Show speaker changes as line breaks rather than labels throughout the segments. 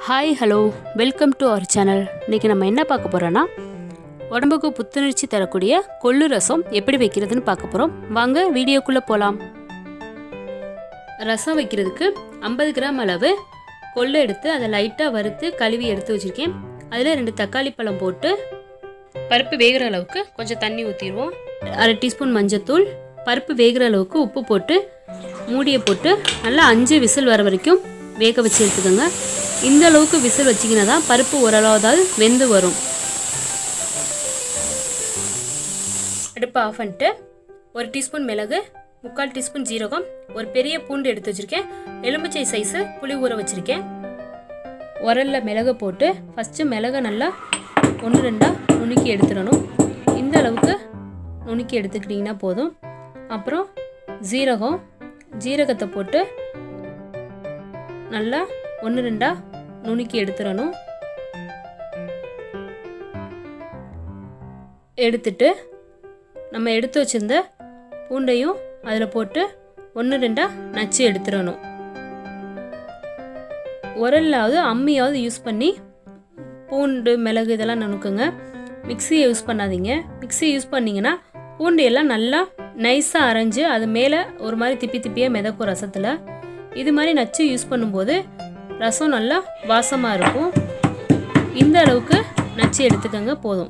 hi hello welcome to our channel இன்றைக்கி நம்ம என்ன பார்க்க போகிறோன்னா உடம்புக்கு புத்துணர்ச்சி தரக்கூடிய கொள்ளு ரசம் எப்படி வைக்கிறதுன்னு பார்க்க போகிறோம் வாங்க வீடியோக்குள்ளே போகலாம் ரசம் வைக்கிறதுக்கு ஐம்பது கிராம் அளவு கொள்ளு எடுத்து அதை லைட்டாக வறுத்து கழுவி எடுத்து வச்சுருக்கேன் அதில் ரெண்டு தக்காளி பழம் போட்டு பருப்பு வேகிற அளவுக்கு கொஞ்சம் தண்ணி ஊற்றிடுவோம் அரை டீஸ்பூன் மஞ்சத்தூள் பருப்பு வேகிற அளவுக்கு உப்பு போட்டு மூடியை போட்டு நல்லா அஞ்சு விசில் வர வரைக்கும் வேக வச்சு எடுத்துக்கோங்க இந்த அளவுக்கு விசில் வச்சிங்கன்னா தான் பருப்பு ஓரளவுதாவது வெந்து வரும் அடுப்பை ஆஃப் பண்ணிட்டு ஒரு டீஸ்பூன் மிளகு முக்கால் டீஸ்பூன் ஜீரகம் ஒரு பெரிய பூண்டு எடுத்து வச்சுருக்கேன் எலுமிச்சை சைஸு புளி ஊற வச்சுருக்கேன் உரல்ல மிளகு போட்டு ஃபஸ்ட்டு மிளகை நல்லா ஒன்று ரெண்டாக நுணுக்கி எடுத்துடணும் இந்த அளவுக்கு நுணுக்கி எடுத்துக்கிட்டிங்கன்னா போதும் அப்புறம் ஜீரகம் ஜீரகத்தை போட்டு நல்லா ஒன்று ரெண்டாக நுணுக்கி எடுத்துடணும் எடுத்துட்டு நம்ம எடுத்து வச்சிருந்த பூண்டையும் அதில் போட்டு ஒன்று ரெண்டாக நச்சு எடுத்துடணும் உரல்லாவது அம்மியாவது யூஸ் பண்ணி பூண்டு மிளகு இதெல்லாம் நுணுக்குங்க மிக்சியை யூஸ் பண்ணாதீங்க மிக்ஸி யூஸ் பண்ணிங்கன்னா பூண்டு எல்லாம் நல்லா நைஸாக அரைஞ்சு அது மேலே ஒரு மாதிரி திப்பி திப்பியாக மிதக்கும் ரசத்தில் இது மாதிரி நச்சு யூஸ் பண்ணும்போது ரசம் நல்லா வாசமாக இருக்கும் இந்த அளவுக்கு நச்சு எடுத்துக்கோங்க போதும்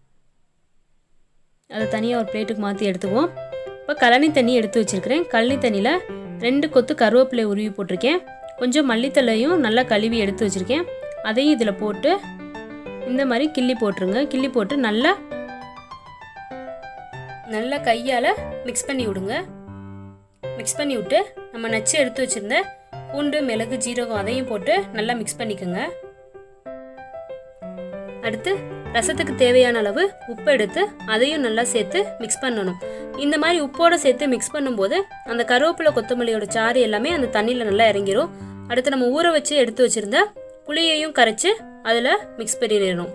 அதை தனியாக ஒரு பிளேட்டுக்கு மாற்றி எடுத்துக்குவோம் இப்போ கழனி தண்ணி எடுத்து வச்சுருக்கிறேன் கழனி தண்ணியில் ரெண்டு கொத்து கருவேப்பிலை உருவி போட்டிருக்கேன் கொஞ்சம் மல்லித்தலையும் நல்லா கழுவி எடுத்து வச்சுருக்கேன் அதையும் இதில் போட்டு இந்த மாதிரி கிள்ளி போட்டுருங்க கிள்ளி போட்டு நல்லா நல்லா கையால் மிக்ஸ் பண்ணி விடுங்க மிக்ஸ் பண்ணி விட்டு நம்ம நச்சு எடுத்து வச்சுருந்த பூண்டு மிளகு ஜீரகம் அதையும் போட்டு நல்லா மிக்ஸ் பண்ணிக்கோங்க அடுத்து ரசத்துக்கு தேவையான அளவு உப்பு எடுத்து அதையும் நல்லா சேர்த்து மிக்ஸ் பண்ணணும் இந்த மாதிரி உப்போட சேர்த்து மிக்ஸ் பண்ணும்போது அந்த கருவேப்பிலை கொத்தமல்லியோட சாறு எல்லாமே அந்த தண்ணியில் நல்லா இறங்கிரும் அடுத்து நம்ம ஊற வச்சு எடுத்து வச்சிருந்த புளியையும் கரைச்சு அதில் மிக்ஸ் பண்ணிடணும்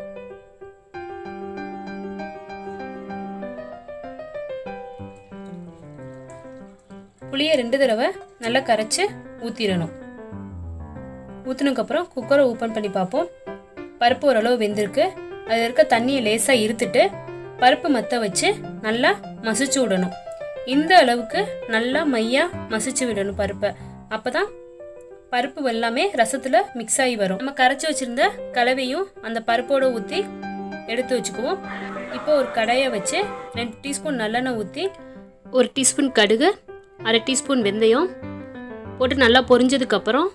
புளியை ரெண்டு தடவை நல்லா கரைச்சி ஊற்றிடணும் ஊற்றினதுக்கப்புறம் குக்கரை ஓப்பன் பண்ணி பார்ப்போம் பருப்பு ஓரளவு வெந்திருக்கு அதில் இருக்க தண்ணியை லேசாக இருத்துட்டு பருப்பு மத்த வச்சு நல்லா மசிச்சு விடணும் இந்த அளவுக்கு நல்லா மையாக மசிச்சு விடணும் பருப்பை அப்போ தான் பருப்பு எல்லாமே ரசத்தில் மிக்ஸ் ஆகி வரும் நம்ம கரைச்சி வச்சுருந்த கலவையும் அந்த பருப்போடு ஊற்றி எடுத்து வச்சுக்குவோம் இப்போ ஒரு கடையை வச்சு ரெண்டு டீஸ்பூன் நல்லெண்ணெய் ஊற்றி ஒரு டீஸ்பூன் கடுகு அரை டீஸ்பூன் வெந்தயம் போட்டு நல்லா பொரிஞ்சதுக்கப்புறம்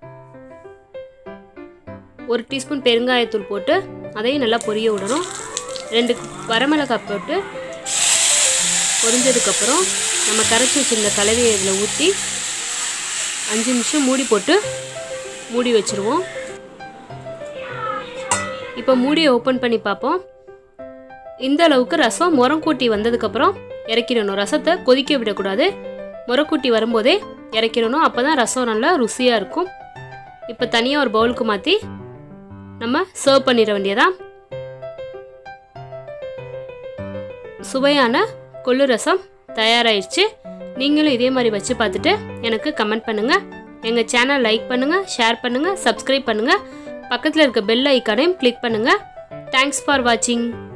ஒரு டீஸ்பூன் பெருங்காயத்தூள் போட்டு அதையும் நல்லா பொரிய விடணும் ரெண்டு வரமிளகாய் போட்டு பொரிஞ்சதுக்கப்புறம் நம்ம கரைச்சி வச்சுருந்த கலவையை இதில் ஊற்றி அஞ்சு நிமிஷம் மூடி போட்டு மூடி வச்சுருவோம் இப்போ மூடியை ஓப்பன் பண்ணி பார்ப்போம் இந்த அளவுக்கு ரசம் முரம் கூட்டி வந்ததுக்கப்புறம் இறக்கிடணும் ரசத்தை கொதிக்க விடக்கூடாது முறக்கூட்டி வரும்போதே இறக்கிடணும் அப்போ தான் ரசம் நல்லா ருசியாக இருக்கும் இப்போ தனியாக ஒரு பவுலுக்கு மாற்றி நம்ம சர்வ் பண்ணிட வேண்டியதான் சுவையான கொள்ளு ரசம் தயாராகிடுச்சு நீங்களும் இதே மாதிரி வச்சு பார்த்துட்டு எனக்கு கமெண்ட் பண்ணுங்கள் எங்கள் சேனல் லைக் பண்ணுங்கள் ஷேர் பண்ணுங்கள் சப்ஸ்கிரைப் பண்ணுங்கள் பக்கத்தில் இருக்க பெல் ஐக்கானையும் கிளிக் பண்ணுங்கள் தேங்க்ஸ் ஃபார் வாட்சிங்